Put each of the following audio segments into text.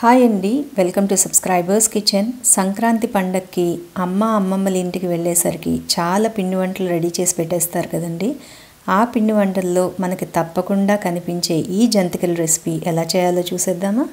hi అండి welcome to subscribers kitchen Sankranti పండక్కి అమ్మ అమ్మమ్మల ఇంటికి వెళ్ళేసరికి చాలా పిండి వంటలు రెడీ చేసి పెట్టేస్తారు కదండి ఆ పిండి వంటల్లో మనకి తప్పకుండా కనిపించే ఈ జంతికల రెసిపీ ఎలా చేయాలో చూసేద్దామా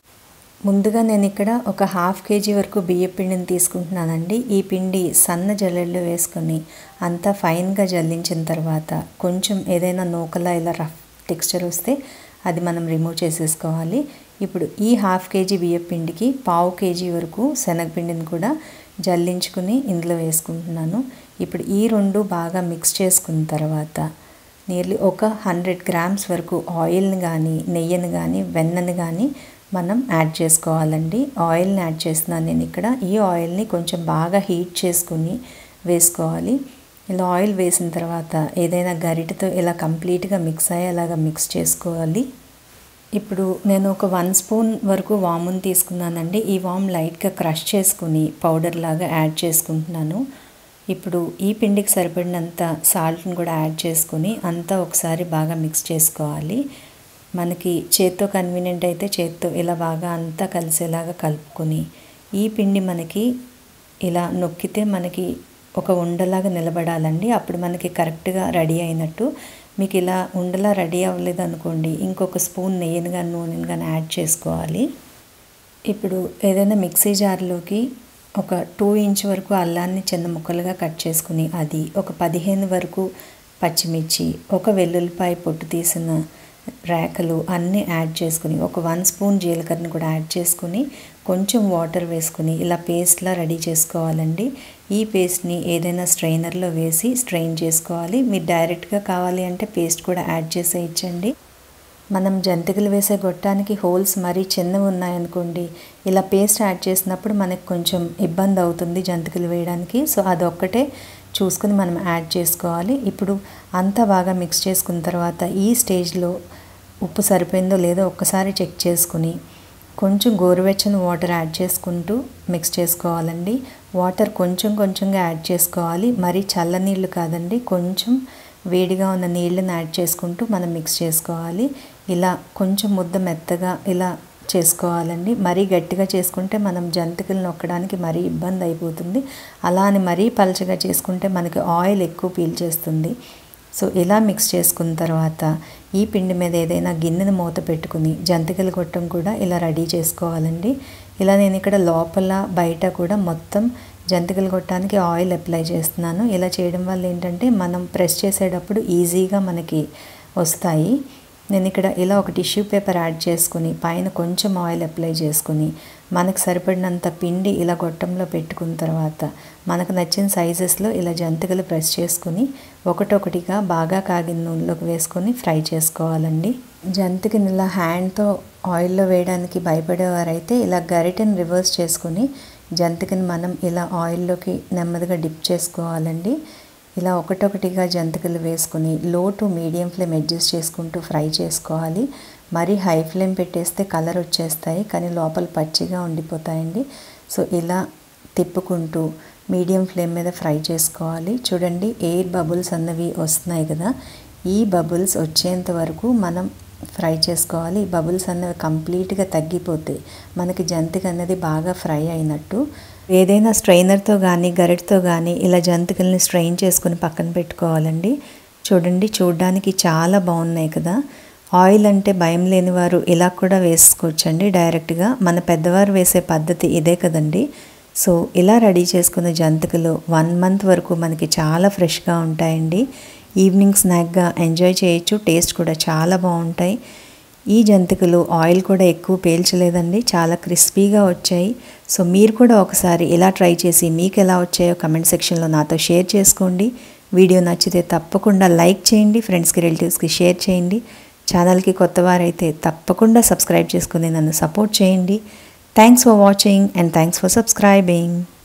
ముందుగా నేను ఇక్కడ ఒక హాఫ్ కేజీ వరకు బియ్య పిండిని తీసుకుంటున్నానండి ఈ పిండి సన్న జల్లెల్లో వేసుకొని అంతా ఫైన్గా జల్లించిన తర్వాత కొంచెం ఏదైనా నూకలా ఇలా రఫ్ టెక్స్చర్ వస్తే అది మనం రిమూవ్ చేసేసుకోవాలి ఇప్పుడు ఈ హాఫ్ కేజీ బియ్య పిండికి పావు కేజీ వరకు శనగపిండిని కూడా జల్లించుకుని ఇందులో వేసుకుంటున్నాను ఇప్పుడు ఈ రెండు బాగా మిక్స్ చేసుకున్న తర్వాత నియర్లీ ఒక హండ్రెడ్ గ్రామ్స్ వరకు ఆయిల్ని కానీ నెయ్యిని కానీ వెన్నని కానీ మనం యాడ్ చేసుకోవాలండి ఆయిల్ని యాడ్ చేస్తున్నాను నేను ఇక్కడ ఈ ఆయిల్ని కొంచెం బాగా హీట్ చేసుకుని వేసుకోవాలి ఇలా ఆయిల్ వేసిన తర్వాత ఏదైనా గరిటతో ఇలా కంప్లీట్గా మిక్స్ అయ్యేలాగా మిక్స్ చేసుకోవాలి ఇప్పుడు నేను ఒక వన్ స్పూన్ వరకు వాముని తీసుకున్నానండి ఈ వామ్ లైట్గా క్రష్ చేసుకుని పౌడర్ లాగా యాడ్ చేసుకుంటున్నాను ఇప్పుడు ఈ పిండికి సరిపడినంత సాల్ట్ని కూడా యాడ్ చేసుకుని అంతా ఒకసారి బాగా మిక్స్ చేసుకోవాలి మనకి చేత్తో కన్వీనియంట్ అయితే చేత్తో ఇలా బాగా అంతా కలిసేలాగా కలుపుకొని ఈ పిండి మనకి ఇలా నొక్కితే మనకి ఒక ఉండలాగా నిలబడాలండి అప్పుడు మనకి కరెక్ట్గా రెడీ అయినట్టు మీకు ఇలా ఉండలా రెడీ అవ్వలేదు అనుకోండి ఇంకొక స్పూన్ నెయ్యిని కానీ నూనెని కానీ యాడ్ చేసుకోవాలి ఇప్పుడు ఏదైనా మిక్సీ జార్లోకి ఒక టూ ఇంచ్ వరకు అల్లాన్ని చిన్న ముక్కలుగా కట్ చేసుకుని అది ఒక పదిహేను వరకు పచ్చిమిర్చి ఒక వెల్లుల్లిపాయ పొట్టు తీసిన రేకలు అన్నీ యాడ్ చేసుకుని ఒక వన్ స్పూన్ జీలకర్రని కూడా యాడ్ చేసుకుని కొంచెం వాటర్ వేసుకుని ఇలా పేస్ట్లా రెడీ చేసుకోవాలండి ఈ పేస్ట్ని ఏదైనా స్ట్రైనర్లో వేసి స్ట్రెయిన్ చేసుకోవాలి మీరు డైరెక్ట్గా కావాలి అంటే పేస్ట్ కూడా యాడ్ చేసేయచ్చండి మనం జంతికలు వేసే గొట్టానికి హోల్స్ మరీ చిన్నవి ఉన్నాయనుకోండి ఇలా పేస్ట్ యాడ్ చేసినప్పుడు మనకు కొంచెం ఇబ్బంది అవుతుంది జంతికలు వేయడానికి సో అదొక్కటే చూసుకుని మనం యాడ్ చేసుకోవాలి ఇప్పుడు అంతా బాగా మిక్స్ చేసుకున్న తర్వాత ఈ స్టేజ్లో ఉప్పు సరిపోయిందో లేదో ఒక్కసారి చెక్ చేసుకుని కొంచెం గోరువెచ్చని వాటర్ యాడ్ చేసుకుంటూ మిక్స్ చేసుకోవాలండి వాటర్ కొంచెం కొంచెంగా యాడ్ చేసుకోవాలి మరీ చల్ల నీళ్ళు కాదండి కొంచెం వేడిగా ఉన్న నీళ్ళని యాడ్ చేసుకుంటూ మనం మిక్స్ చేసుకోవాలి ఇలా కొంచెం ముద్ద మెత్తగా ఇలా చేసుకోవాలండి మరీ గట్టిగా చేసుకుంటే మనం జంతికలు నొక్కడానికి మరీ ఇబ్బంది అయిపోతుంది అలా అని మరీ పలచగా చేసుకుంటే మనకి ఆయిల్ ఎక్కువ పీల్చేస్తుంది సో ఇలా మిక్స్ చేసుకున్న తర్వాత ఈ పిండి మీద ఏదైనా గిన్నెను మూత పెట్టుకుని జంతికలు కొట్టం కూడా ఇలా రెడీ చేసుకోవాలండి ఇలా నేను ఇక్కడ లోపల బయట కూడా మొత్తం జంతికలు కొట్టడానికి ఆయిల్ అప్లై చేస్తున్నాను ఇలా చేయడం వల్ల ఏంటంటే మనం ప్రెస్ చేసేటప్పుడు ఈజీగా మనకి వస్తాయి నేను ఇక్కడ ఇలా ఒక టిష్యూ పేపర్ యాడ్ చేసుకుని పైన కొంచెం ఆయిల్ అప్లై చేసుకుని మనకు సరిపడినంత పిండి ఇలా గొట్టంలో పెట్టుకున్న తర్వాత మనకు నచ్చిన సైజెస్లో ఇలా జంతికలు ప్రెస్ చేసుకుని ఒకటొకటిగా బాగా కాగిన నూనెలోకి వేసుకొని ఫ్రై చేసుకోవాలండి జంతికని ఇలా హ్యాండ్తో ఆయిల్లో వేయడానికి భయపడేవారైతే ఇలా గరిటెని రివర్స్ చేసుకుని జంతికని మనం ఇలా ఆయిల్లోకి నెమ్మదిగా డిప్ చేసుకోవాలండి ఇలా ఒకటొకటిగా జంతికలు వేసుకుని low to medium flame adjust చేసుకుంటూ ఫ్రై చేసుకోవాలి మరీ హై ఫ్లేమ్ పెట్టేస్తే కలర్ వచ్చేస్తాయి కానీ లోపల పచ్చిగా ఉండిపోతాయండి సో ఇలా తిప్పుకుంటూ మీడియం ఫ్లేమ్ మీద ఫ్రై చేసుకోవాలి చూడండి ఎయిర్ బబుల్స్ అన్నవి వస్తున్నాయి కదా ఈ బబుల్స్ వచ్చేంత వరకు మనం ఫ్రై చేసుకోవాలి ఈ బబుల్స్ అన్నవి కంప్లీట్గా తగ్గిపోతాయి మనకి జంతిక అన్నది బాగా ఫ్రై అయినట్టు ఏదైనా స్ట్రైనర్తో కానీ గరిటతో కానీ ఇలా జంతికల్ని స్ట్రెయిన్ చేసుకుని పక్కన పెట్టుకోవాలండి చూడండి చూడడానికి చాలా బాగున్నాయి కదా ఆయిల్ అంటే భయం లేని వారు ఇలా కూడా వేసుకోవచ్చండి డైరెక్ట్గా మన పెద్దవారు వేసే పద్ధతి ఇదే కదండి సో ఇలా రెడీ చేసుకున్న జంతికలు వన్ మంత్ వరకు మనకి చాలా ఫ్రెష్గా ఉంటాయండి ఈవినింగ్ స్నాక్గా ఎంజాయ్ చేయొచ్చు టేస్ట్ కూడా చాలా బాగుంటాయి ఈ జంతికలు ఆయిల్ కూడా ఎక్కువ పేల్చలేదండి చాలా క్రిస్పీగా వచ్చాయి సో మీరు కూడా ఒకసారి ఇలా ట్రై చేసి మీకు ఎలా వచ్చాయో కమెంట్ సెక్షన్లో నాతో షేర్ చేసుకోండి వీడియో నచ్చితే తప్పకుండా లైక్ చేయండి ఫ్రెండ్స్కి రిలేటివ్స్కి షేర్ చేయండి ఛానల్కి కొత్త వారైతే తప్పకుండా సబ్స్క్రైబ్ చేసుకుని నన్ను సపోర్ట్ చేయండి thanks for watching and thanks for subscribing